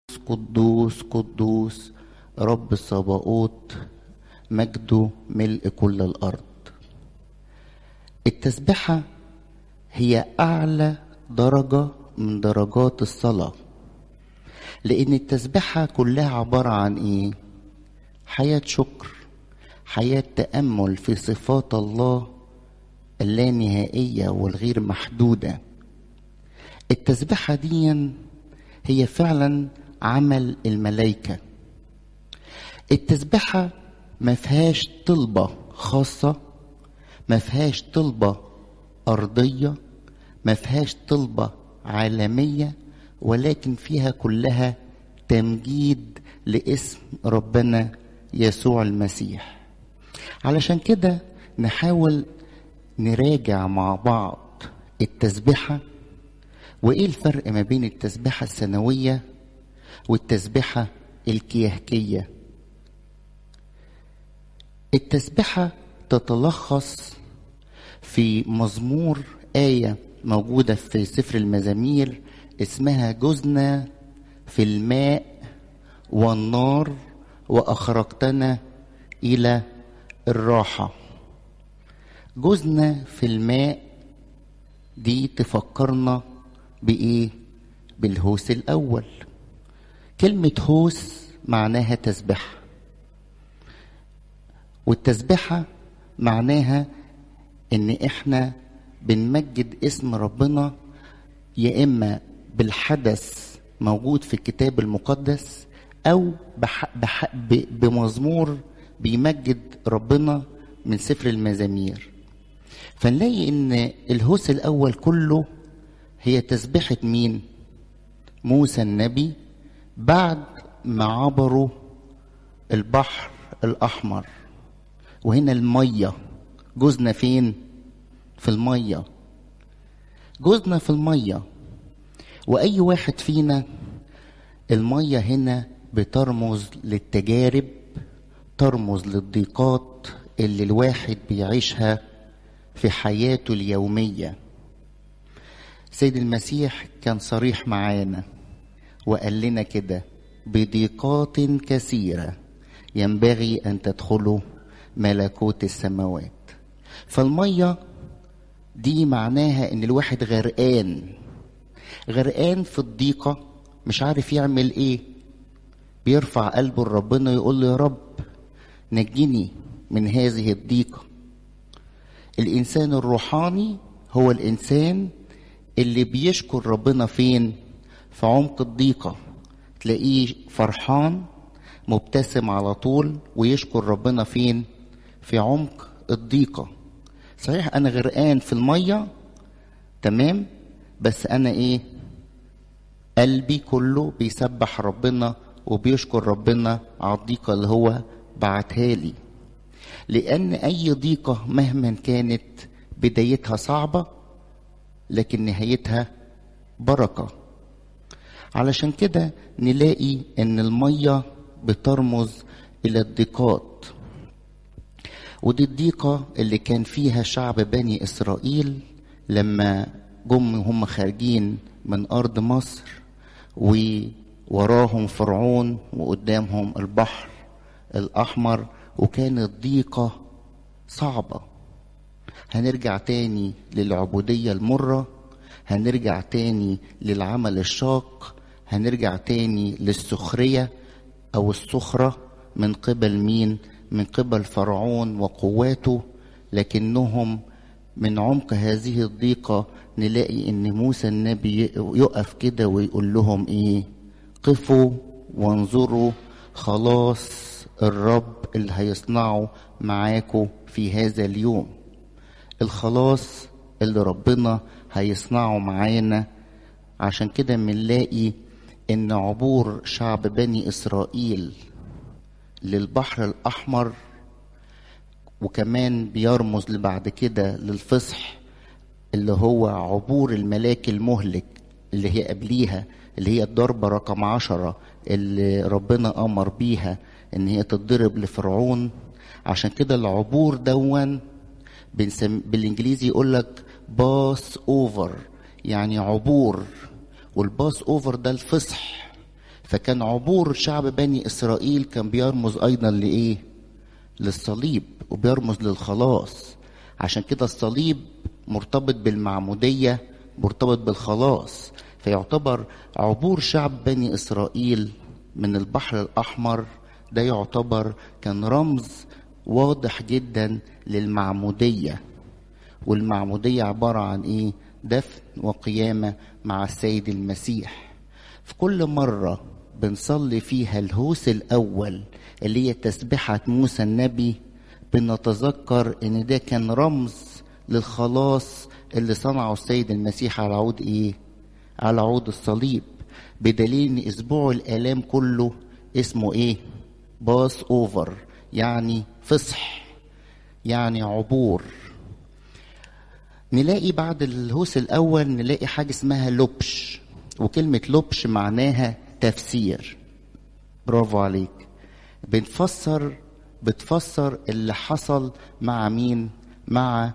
قدوس قدوس رب الصباؤوت مجده ملء كل الارض التسبحه هي اعلى درجه من درجات الصلاه لان التسبحه كلها عباره عن ايه حياه شكر حياه تامل في صفات الله اللانهائيه والغير محدوده التسبحه دي هي فعلا عمل الملائكه التسبحه ما فيهاش طلبه خاصه ما فيهاش طلبه ارضيه ما فيهاش طلبه عالميه ولكن فيها كلها تمجيد لاسم ربنا يسوع المسيح علشان كده نحاول نراجع مع بعض التسبحه وايه الفرق ما بين التسبحه السنويه والتسبحه الكيهكيه التسبحه تتلخص في مزمور ايه موجوده في سفر المزامير اسمها جزنا في الماء والنار واخرجتنا الى الراحه جزنا في الماء دي تفكرنا بايه بالهوس الاول كلمه هوس معناها تسبحه والتسبحه معناها ان احنا بنمجد اسم ربنا يا اما بالحدث موجود في الكتاب المقدس او بح بح بمزمور بيمجد ربنا من سفر المزامير فنلاقي ان الهوس الاول كله هي تسبحة مين موسى النبي بعد ما عبروا البحر الاحمر وهنا الميه جوزنا فين في الميه جوزنا في الميه واي واحد فينا الميه هنا بترمز للتجارب ترمز للضيقات اللي الواحد بيعيشها في حياته اليوميه سيد المسيح كان صريح معانا وقال لنا كده بضيقات كثيره ينبغي ان تدخلوا ملكوت السماوات فالميه دي معناها ان الواحد غرقان غرقان في الضيقه مش عارف يعمل ايه بيرفع قلبه لربنا يقول له يا رب نجني من هذه الضيقه الانسان الروحاني هو الانسان اللي بيشكر ربنا فين في عمق الضيقه تلاقيه فرحان مبتسم على طول ويشكر ربنا فين في عمق الضيقه صحيح انا غرقان في الميه تمام بس انا ايه قلبي كله بيسبح ربنا وبيشكر ربنا على الضيقه اللي هو بعتها لي لان اي ضيقه مهما كانت بدايتها صعبه لكن نهايتها بركه علشان كده نلاقي ان الميه بترمز الى الضيقات ودي الضيقة اللي كان فيها شعب بني إسرائيل لما جم هم خارجين من أرض مصر ووراهم فرعون وقدامهم البحر الأحمر وكانت ضيقة صعبة هنرجع تاني للعبودية المرة هنرجع تاني للعمل الشاق هنرجع تاني للسخرية أو السخرة من قبل مين؟ من قبل فرعون وقواته لكنهم من عمق هذه الضيقة نلاقي ان موسى النبي يقف كده ويقول لهم ايه قفوا وانظروا خلاص الرب اللي هيصنعه معاكم في هذا اليوم الخلاص اللي ربنا هيصنعه معانا عشان كده بنلاقي ان عبور شعب بني اسرائيل للبحر الأحمر وكمان بيرمز لبعد كده للفصح اللي هو عبور الملاك المهلك اللي هي قبليها اللي هي الضربة رقم عشرة اللي ربنا أمر بيها إن هي تتضرب لفرعون عشان كده العبور دون بنسم بالإنجليزي يقول لك باس أوفر يعني عبور والباس أوفر ده الفصح فكان عبور شعب بني إسرائيل كان بيرمز أيضا لإيه للصليب وبيرمز للخلاص عشان كده الصليب مرتبط بالمعمودية مرتبط بالخلاص فيعتبر عبور شعب بني إسرائيل من البحر الأحمر ده يعتبر كان رمز واضح جدا للمعمودية والمعمودية عبارة عن إيه؟ دفن وقيامة مع السيد المسيح في كل مرة بنصلي فيها الهوس الأول اللي هي تسبحة موسى النبي بنتذكر إن ده كان رمز للخلاص اللي صنعه السيد المسيح على عود إيه؟ على عود الصليب بدليل إن أسبوع الآلام كله اسمه إيه؟ باس أوفر يعني فصح يعني عبور نلاقي بعد الهوس الأول نلاقي حاجة اسمها لبش وكلمة لبش معناها تفسير برافو عليك بنفسر بتفسر اللي حصل مع مين مع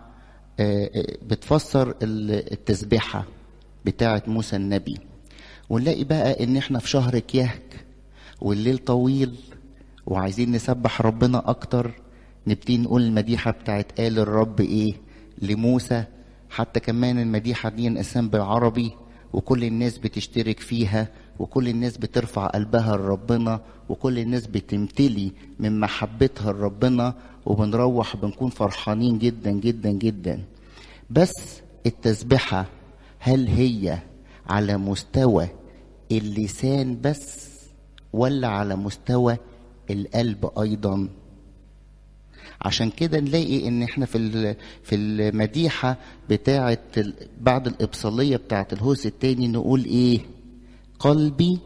بتفسر التسبيحة بتاعة موسى النبي ونلاقي بقى ان احنا في شهر كيهك والليل طويل وعايزين نسبح ربنا اكتر نبتدي نقول المديحة بتاعت قال الرب ايه لموسى حتى كمان المديحة دي انقسام بالعربي وكل الناس بتشترك فيها وكل الناس بترفع قلبها لربنا وكل الناس بتمتلي من محبتها لربنا وبنروح بنكون فرحانين جدا جدا جدا بس التسبحة هل هي على مستوى اللسان بس ولا على مستوى القلب ايضا عشان كده نلاقي ان احنا في في المديحه بتاعه بعد الابصاليه بتاعه الهوس التاني نقول ايه قلبي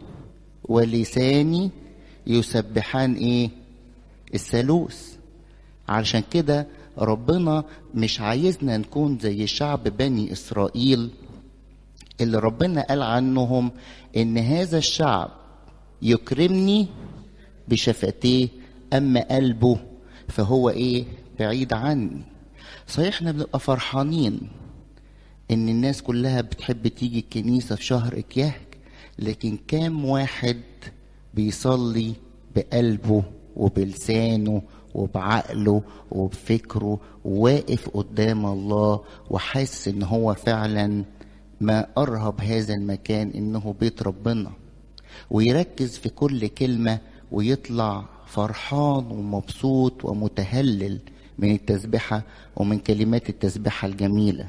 ولساني يسبحان ايه الثالوث علشان كده ربنا مش عايزنا نكون زي شعب بني اسرائيل اللي ربنا قال عنهم ان هذا الشعب يكرمني بشفتيه اما قلبه فهو ايه بعيد عني صحيح احنا بنبقى فرحانين ان الناس كلها بتحب تيجي الكنيسة في شهر كيهك لكن كام واحد بيصلي بقلبه وبلسانه وبعقله وبفكره وواقف قدام الله وحاسس ان هو فعلا ما ارهب هذا المكان انه بيت ربنا ويركز في كل كلمه ويطلع فرحان ومبسوط ومتهلل من التسبحة ومن كلمات التسبحة الجميلة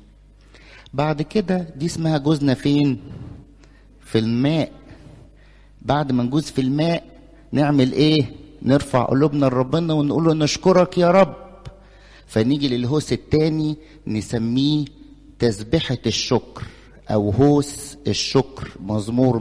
بعد كده دي اسمها جوزنا فين في الماء بعد ما نجوز في الماء نعمل ايه نرفع قلوبنا لربنا ونقول له نشكرك يا رب فنيجي للهوس التاني نسميه تسبحة الشكر أو هوس الشكر مزمور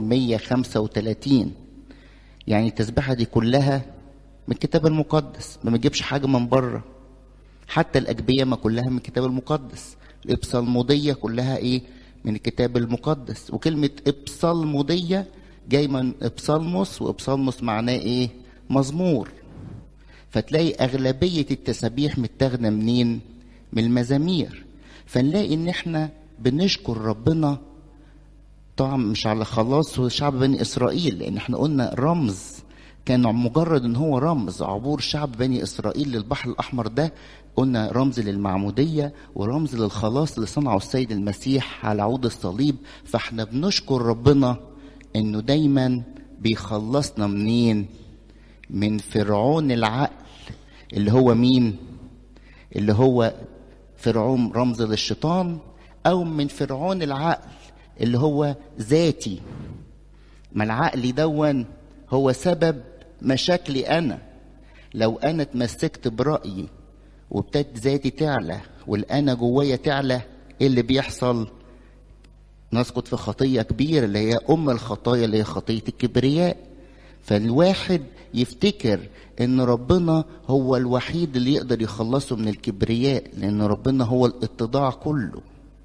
135 يعني التسبيحة دي كلها من الكتاب المقدس ما بنجيبش حاجة من بره حتى الأجبية ما كلها من الكتاب المقدس الإبصالمودية كلها إيه من الكتاب المقدس وكلمة إبصالمودية جاي من إبصالموس وإبصالموس معناه إيه مزمور فتلاقي أغلبية التسابيح متاخدة منين من المزامير فنلاقي إن إحنا بنشكر ربنا طبعا مش على خلاص شعب بني اسرائيل لان احنا قلنا رمز كان مجرد ان هو رمز عبور شعب بني اسرائيل للبحر الاحمر ده قلنا رمز للمعموديه ورمز للخلاص اللي صنعه السيد المسيح على عود الصليب فاحنا بنشكر ربنا انه دايما بيخلصنا منين من فرعون العقل اللي هو مين اللي هو فرعون رمز للشيطان او من فرعون العقل اللي هو ذاتي ما العقل دون هو سبب مشاكلي انا لو انا اتمسكت برايي وابتدت ذاتي تعلى والانا جوايا تعلى ايه اللي بيحصل نسقط في خطيه كبيره اللي هي ام الخطايا اللي هي خطيه الكبرياء فالواحد يفتكر ان ربنا هو الوحيد اللي يقدر يخلصه من الكبرياء لان ربنا هو الاتضاع كله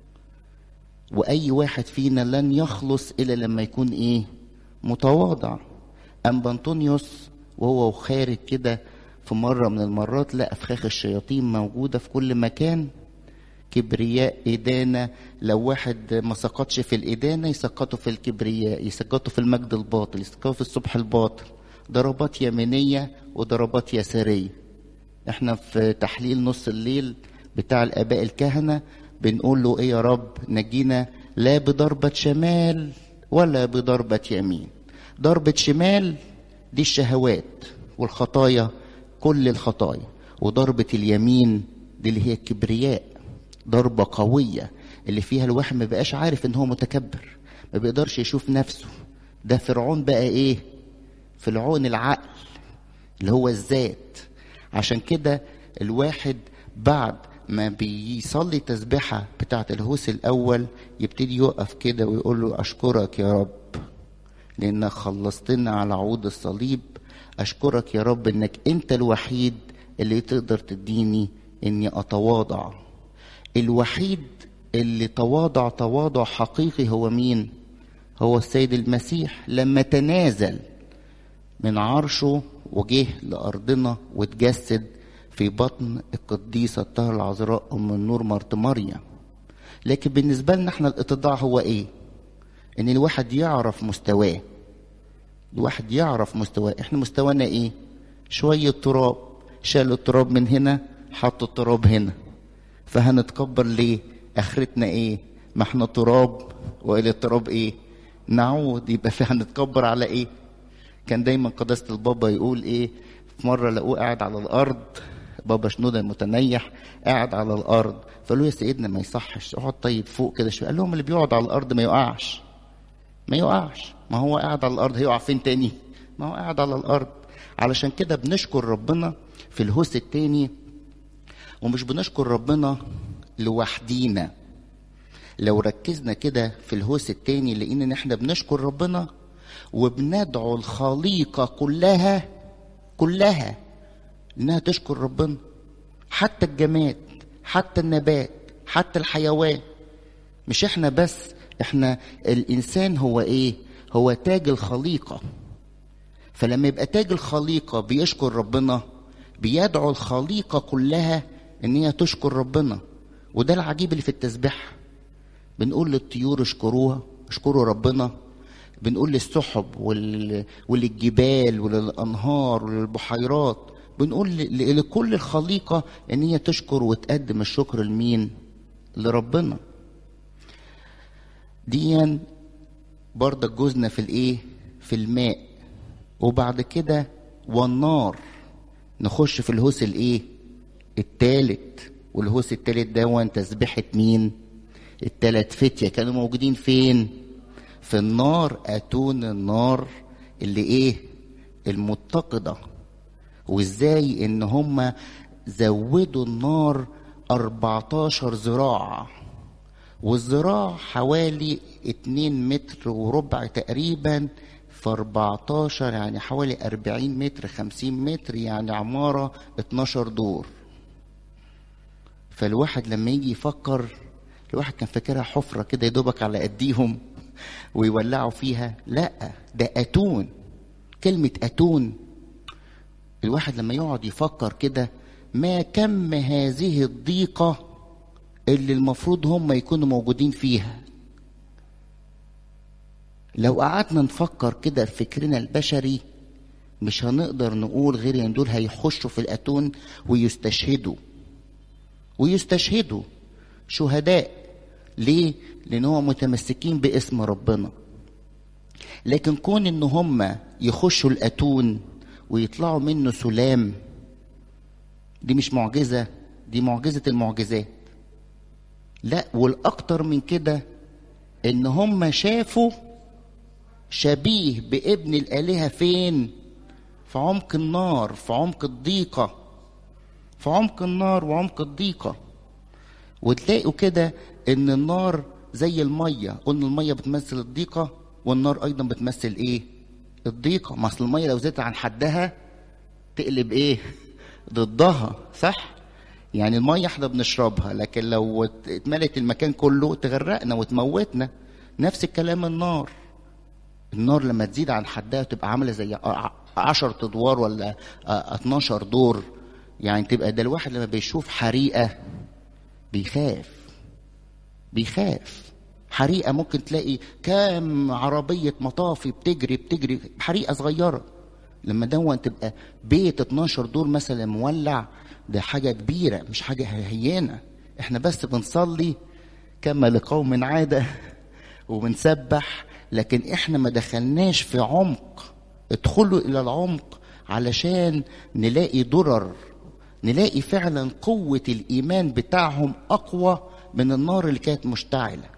واي واحد فينا لن يخلص الا لما يكون ايه متواضع ام بنطونيوس وهو خارج كده في مرة من المرات لقى فخاخ الشياطين موجودة في كل مكان كبرياء إدانة لو واحد ما سقطش في الإدانة يسقطه في الكبرياء يسقطه في المجد الباطل يسقطه في الصبح الباطل ضربات يمينية وضربات يسارية احنا في تحليل نص الليل بتاع الآباء الكهنة بنقول له ايه يا رب نجينا لا بضربة شمال ولا بضربة يمين ضربة شمال دي الشهوات والخطايا كل الخطايا وضربة اليمين دي اللي هي الكبرياء ضربة قوية اللي فيها الواحد ما بقاش عارف ان هو متكبر ما بيقدرش يشوف نفسه ده فرعون بقى ايه فرعون العقل اللي هو الذات عشان كده الواحد بعد ما بيصلي تسبيحة بتاعة الهوس الأول يبتدي يقف كده ويقول له أشكرك يا رب لأنك خلصتنا على عود الصليب أشكرك يا رب إنك أنت الوحيد اللي تقدر تديني إني أتواضع الوحيد اللي تواضع تواضع حقيقي هو مين؟ هو السيد المسيح لما تنازل من عرشه وجه لأرضنا وتجسد في بطن القديسة الطاهرة العذراء أم النور مرت مريم لكن بالنسبة لنا احنا الاتضاع هو ايه؟ ان الواحد يعرف مستواه الواحد يعرف مستواه احنا مستوانا ايه؟ شوية تراب شالوا التراب من هنا حطوا التراب هنا فهنتكبر ليه؟ اخرتنا ايه؟ ما احنا تراب والى التراب ايه؟ نعود يبقى هنتكبر على ايه؟ كان دايما قداسة البابا يقول ايه في مرة لقوه قاعد على الأرض بابا شنودة المتنيح قاعد على الأرض فقالوا يا سيدنا ما يصحش اقعد طيب فوق كده شوية قال لهم اللي بيقعد على الأرض ما يقعش ما يقعش ما هو قاعد على الأرض هيقع فين تاني ما هو قاعد على الأرض علشان كده بنشكر ربنا في الهوس التاني ومش بنشكر ربنا لوحدينا لو ركزنا كده في الهوس التاني لقينا ان احنا بنشكر ربنا وبندعو الخليقة كلها كلها انها تشكر ربنا حتى الجماد حتى النبات حتى الحيوان مش احنا بس احنا الانسان هو ايه هو تاج الخليقة فلما يبقى تاج الخليقة بيشكر ربنا بيدعو الخليقة كلها ان هي تشكر ربنا وده العجيب اللي في التسبيح بنقول للطيور اشكروها اشكروا ربنا بنقول للسحب وال... وللجبال وللانهار وللبحيرات بنقول ل... لكل الخليقه ان هي تشكر وتقدم الشكر لمين لربنا ديا برضك جوزنا في الايه في الماء وبعد كده والنار نخش في الهوس الايه التالت والهوس التالت ده تسبيحة مين التلات فتية كانوا موجودين فين في النار اتون النار اللي ايه المتقدة وازاي ان هم زودوا النار 14 ذراع والذراع حوالي 2 متر وربع تقريبا في 14 يعني حوالي 40 متر 50 متر يعني عمارة 12 دور فالواحد لما يجي يفكر الواحد كان فاكرها حفرة كده يا دوبك على قديهم ويولعوا فيها لا ده أتون كلمة أتون الواحد لما يقعد يفكر كده ما كم هذه الضيقة اللي المفروض هم يكونوا موجودين فيها لو قعدنا نفكر كده في فكرنا البشري مش هنقدر نقول غير ان دول هيخشوا في الاتون ويستشهدوا ويستشهدوا شهداء ليه لان هم متمسكين باسم ربنا لكن كون ان هم يخشوا الاتون ويطلعوا منه سلام دي مش معجزه دي معجزه المعجزات لا والاكتر من كده ان هم شافوا شبيه بابن الالهه فين في عمق النار في عمق الضيقه في عمق النار وعمق الضيقه وتلاقوا كده ان النار زي الميه قلنا الميه بتمثل الضيقه والنار ايضا بتمثل ايه الضيقه ما اصل الميه لو زادت عن حدها تقلب ايه ضدها صح يعني الميه احنا بنشربها لكن لو اتملت المكان كله تغرقنا وتموتنا نفس الكلام النار النار لما تزيد عن حدها تبقى عامله زي عشر ادوار ولا 12 دور يعني تبقى ده الواحد لما بيشوف حريقه بيخاف بيخاف حريقه ممكن تلاقي كام عربيه مطافي بتجري بتجري حريقه صغيره لما دون تبقى بيت 12 دور مثلا مولع ده حاجه كبيره مش حاجه هينه احنا بس بنصلي كما لقوم عاده وبنسبح لكن احنا ما دخلناش في عمق ادخلوا الى العمق علشان نلاقي درر نلاقي فعلا قوة الإيمان بتاعهم أقوى من النار اللي كانت مشتعلة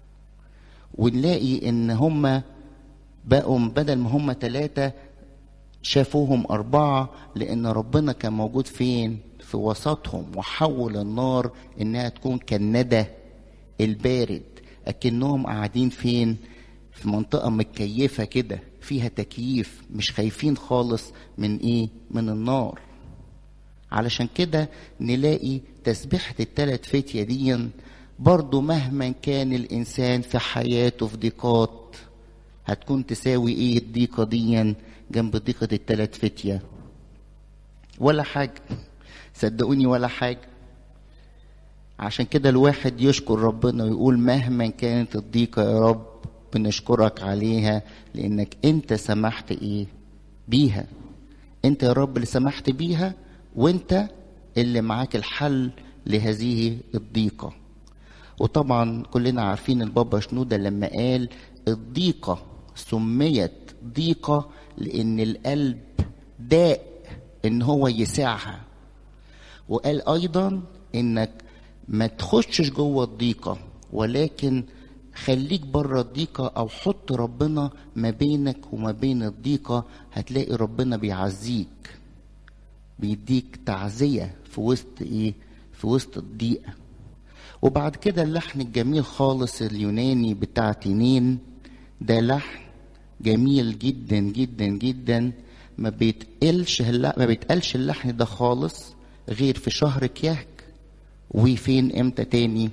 ونلاقي إن هم بقوا بدل ما هم ثلاثة شافوهم أربعة لأن ربنا كان موجود فين؟ في وسطهم وحول النار إنها تكون كالندى البارد أكنهم قاعدين فين؟ في منطقة متكيفة كده فيها تكييف مش خايفين خالص من إيه؟ من النار علشان كده نلاقي تسبيحة التلات فتية دي برضو مهما كان الإنسان في حياته في ضيقات هتكون تساوي إيه الضيقة دي جنب ضيقة التلات فتية ولا حاجة صدقوني ولا حاجة عشان كده الواحد يشكر ربنا ويقول مهما كانت الضيقة يا رب بنشكرك عليها لأنك أنت سمحت إيه بيها أنت يا رب اللي سمحت بيها وانت اللي معاك الحل لهذه الضيقة وطبعا كلنا عارفين البابا شنودة لما قال الضيقة سميت ضيقة لأن القلب داء إن هو يسعها وقال أيضا إنك ما تخشش جوه الضيقة ولكن خليك بره الضيقة أو حط ربنا ما بينك وما بين الضيقة هتلاقي ربنا بيعزيك بيديك تعزية في وسط ايه في وسط الضيقة وبعد كده اللحن الجميل خالص اليوناني بتاع تنين ده لحن جميل جدا جدا جدا ما بيتقلش ما بيتقالش اللحن ده خالص غير في شهر كيهك وفين امتى تاني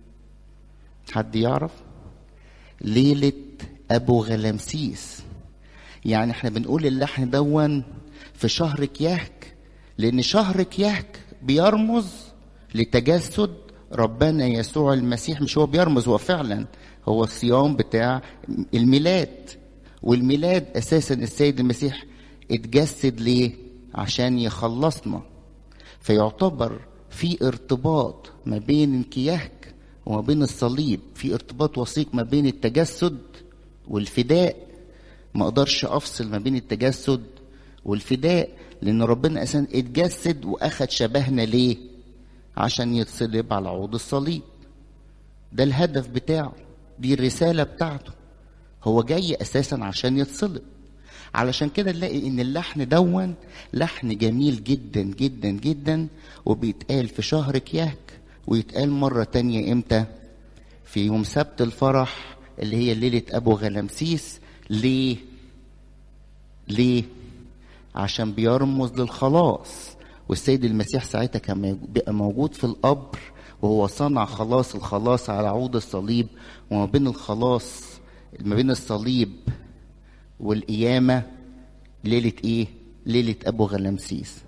حد يعرف ليلة أبو غلامسيس يعني احنا بنقول اللحن دون في شهر كيهك لأن شهر كيهك بيرمز لتجسد ربنا يسوع المسيح مش هو بيرمز هو فعلا هو الصيام بتاع الميلاد والميلاد أساسا السيد المسيح اتجسد ليه؟ عشان يخلصنا فيعتبر في ارتباط ما بين كيهك وما بين الصليب في ارتباط وثيق ما بين التجسد والفداء ما اقدرش افصل ما بين التجسد والفداء لان ربنا اساسا اتجسد واخد شبهنا ليه عشان يتصلب على عود الصليب ده الهدف بتاعه دي الرساله بتاعته هو جاي اساسا عشان يتصلب علشان كده نلاقي ان اللحن دون لحن جميل جدا جدا جدا وبيتقال في شهر كياك ويتقال مرة تانية امتى في يوم سبت الفرح اللي هي ليلة ابو غلامسيس ليه ليه عشان بيرمز للخلاص والسيد المسيح ساعتها كان بيبقى موجود في القبر وهو صنع خلاص الخلاص على عود الصليب وما بين الخلاص ما بين الصليب والقيامة ليلة ايه ليلة ابو غلامسيس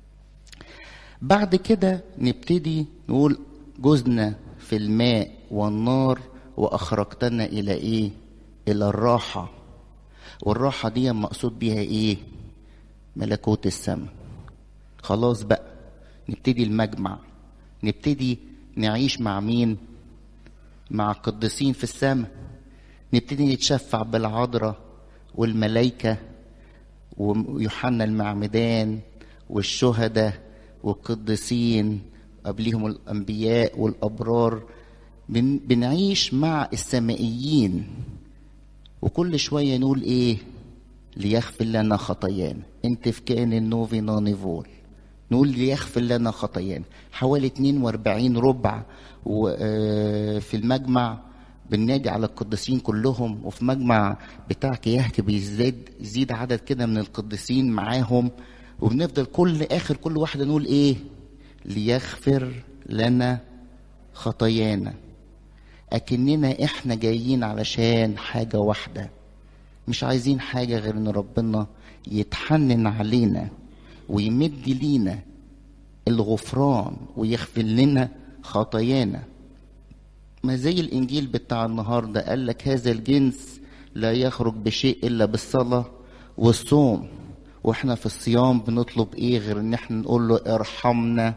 بعد كده نبتدي نقول جزنا في الماء والنار واخرجتنا الى ايه الى الراحة والراحة دي مقصود بيها ايه ملكوت السماء خلاص بقى نبتدي المجمع نبتدي نعيش مع مين مع القديسين في السماء نبتدي نتشفع بالعذراء والملائكة ويوحنا المعمدان والشهداء والقديسين قبلهم الأنبياء والأبرار بن بنعيش مع السمائيين وكل شوية نقول إيه ليغفر لنا خطايانا انت في كان النوفي نانيفول نقول ليغفر لنا خطايانا حوالي 42 ربع في المجمع بننادي على القديسين كلهم وفي مجمع بتاع كيهك بيزيد يزيد عدد كده من القديسين معاهم وبنفضل كل اخر كل واحده نقول ايه ليغفر لنا خطايانا اكننا احنا جايين علشان حاجه واحده مش عايزين حاجه غير ان ربنا يتحنن علينا ويمد لينا الغفران ويغفر لنا خطايانا ما زي الانجيل بتاع النهارده قال لك هذا الجنس لا يخرج بشيء الا بالصلاه والصوم واحنا في الصيام بنطلب ايه غير ان احنا نقول له ارحمنا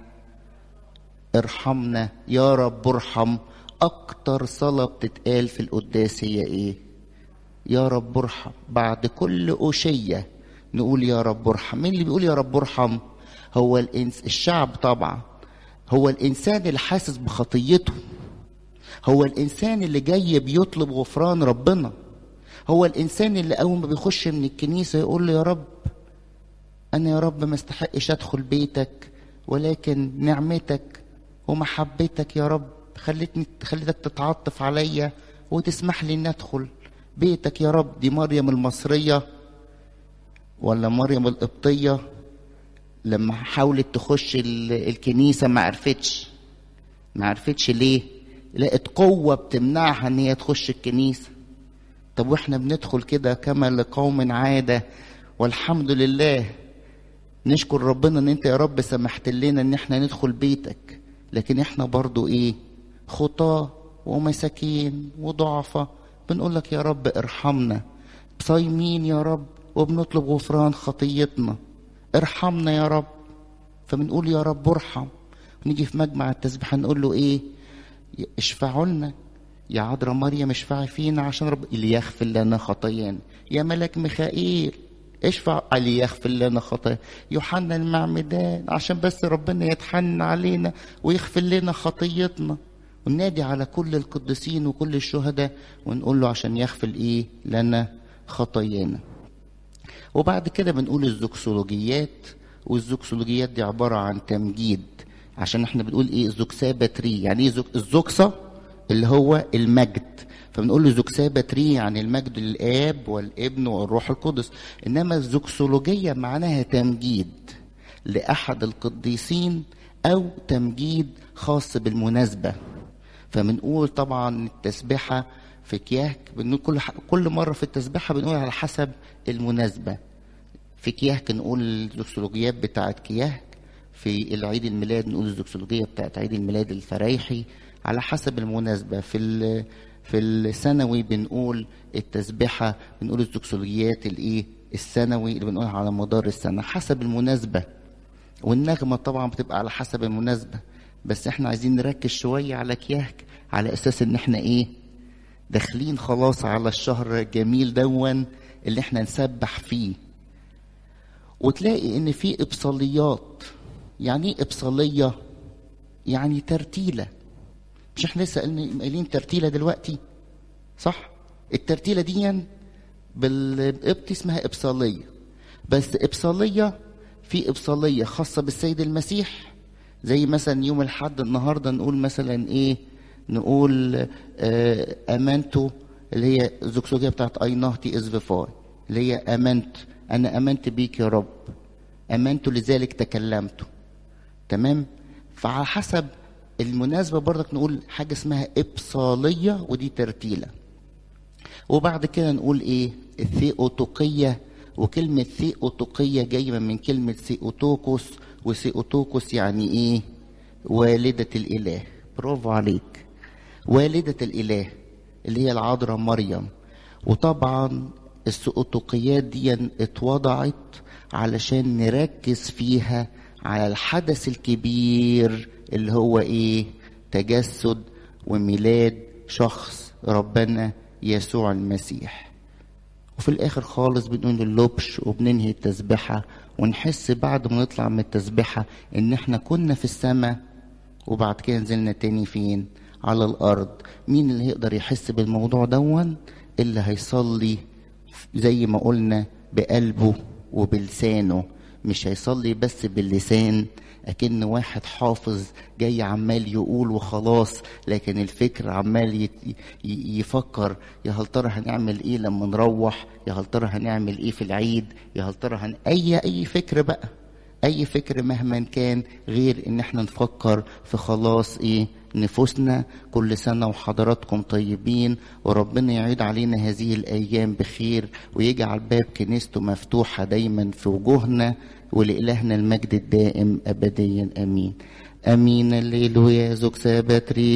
ارحمنا يا رب ارحم اكتر صلاه بتتقال في القداس هي ايه يا رب ارحم بعد كل أوشية نقول يا رب ارحم مين اللي بيقول يا رب ارحم هو الإنس... الشعب طبعا هو الإنسان اللي حاسس بخطيته هو الإنسان اللي جاي بيطلب غفران ربنا هو الإنسان اللي أول ما بيخش من الكنيسة يقول له يا رب أنا يا رب ما استحقش أدخل بيتك ولكن نعمتك ومحبتك يا رب خلتني خليتك تتعطف عليا وتسمح لي إني أدخل بيتك يا رب دي مريم المصرية ولا مريم القبطية لما حاولت تخش الكنيسة ما عرفتش ما عرفتش ليه لقت قوة بتمنعها ان هي تخش الكنيسة طب واحنا بندخل كده كما لقوم عادة والحمد لله نشكر ربنا ان انت يا رب سمحت لنا ان احنا ندخل بيتك لكن احنا برضو ايه خطاة ومساكين وضعفة بنقول لك يا رب ارحمنا صايمين يا رب وبنطلب غفران خطيتنا ارحمنا يا رب فبنقول يا رب ارحم نيجي في مجمع التسبيح نقول له ايه اشفعوا لنا يا عذراء مريم اشفعي فينا عشان رب ليغفر لنا خطايانا يا ملك ميخائيل اشفع ليغفر لنا خطايا يوحنا المعمدان عشان بس ربنا يتحنن علينا ويغفر لنا خطيتنا وننادي على كل القديسين وكل الشهداء ونقول له عشان يغفر ايه لنا خطايانا وبعد كده بنقول الزوكسولوجيات والزوكسولوجيات دي عبارة عن تمجيد عشان احنا بنقول ايه زوكسابة تري يعني ايه زوك الزوكسة اللي هو المجد فبنقول له زوكسابة تري يعني المجد للآب والابن والروح القدس إنما الزوكسولوجية معناها تمجيد لأحد القديسين أو تمجيد خاص بالمناسبة فبنقول طبعا التسبيحة في كياك بنقول كل كل مرة في التسبيحة بنقول على حسب المناسبة في كياك نقول الزوكسولوجيات بتاعت كياك في العيد الميلاد نقول الزوكسولوجية بتاعت عيد الميلاد الفرايحي على حسب المناسبة في في الثانوي بنقول التسبيحة بنقول الزوكسولوجيات الايه الثانوي اللي بنقولها على مدار السنة حسب المناسبة والنغمة طبعا بتبقى على حسب المناسبة بس احنا عايزين نركز شوية على كياك على اساس ان احنا ايه داخلين خلاص على الشهر الجميل دون اللي احنا نسبح فيه وتلاقي ان في ابصاليات يعني ايه ابصالية يعني ترتيلة مش احنا لسه قايلين ترتيلة دلوقتي صح الترتيلة دي بالقبطي اسمها ابصالية بس ابصالية في ابصالية خاصة بالسيد المسيح زي مثلا يوم الحد النهارده نقول مثلا ايه نقول آه امنتو اللي هي الزوكسولوجيا بتاعت اي نهتي از فيفاي اللي هي امنت انا امنت بيك يا رب امنت لذلك تكلمت تمام فعلى حسب المناسبه برضك نقول حاجه اسمها ابصاليه ودي ترتيله وبعد كده نقول ايه الثيوتوقيه وكلمه ثيوتوقيه جايه من كلمه ثيوتوكوس وثيوتوكوس يعني ايه والده الاله برافو عليك والده الاله اللي هي العذراء مريم وطبعا الثيوتوقيات دي اتوضعت علشان نركز فيها على الحدث الكبير اللي هو ايه تجسد وميلاد شخص ربنا يسوع المسيح وفي الاخر خالص بنقول اللبش وبننهي التسبيحة ونحس بعد ما نطلع من التسبيحة ان احنا كنا في السماء وبعد كده نزلنا تاني فين على الارض مين اللي يقدر يحس بالموضوع دون اللي هيصلي زي ما قلنا بقلبه وبلسانه مش هيصلي بس باللسان أكن واحد حافظ جاي عمال يقول وخلاص لكن الفكر عمال يفكر يا هل ترى هنعمل ايه لما نروح يا هل ترى هنعمل ايه في العيد يا هل ترى هن... اي اي فكر بقى اي فكر مهما كان غير ان احنا نفكر في خلاص ايه نفوسنا كل سنة وحضراتكم طيبين وربنا يعيد علينا هذه الأيام بخير ويجعل باب كنيسته مفتوحة دايما في وجوهنا ولإلهنا المجد الدائم أبديا أمين امين الليل يا زوج سابتري